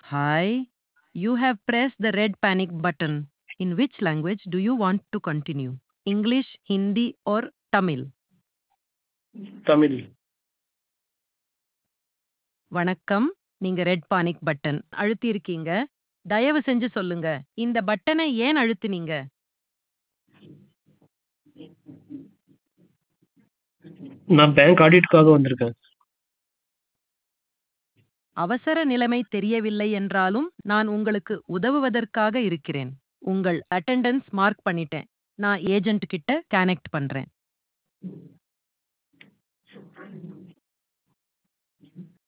Hi. You have pressed the red panic button. In which language do you want to continue? English, Hindi, or Tamil? Tamil வணக்கம் நீங்க red panic button அழுத்தி இருக்கீங்க தயவு செஞ்சு சொல்லுங்க இந்த பட்டனை ஏன் அழுத்தினீங்க நான் பேங்க் ஆடிட்காக வந்திருக்கேன் அவசர நிலைமை தெரியவில்லை என்றாலும் நான் உங்களுக்கு உதவுவதற்காக இருக்கிறேன் உங்கள் அட்டெண்டன்ஸ் மார்க் பண்ணிட்டேன் நான் ஏஜென்ட் கிட்ட கனெக்ட் பண்றேன்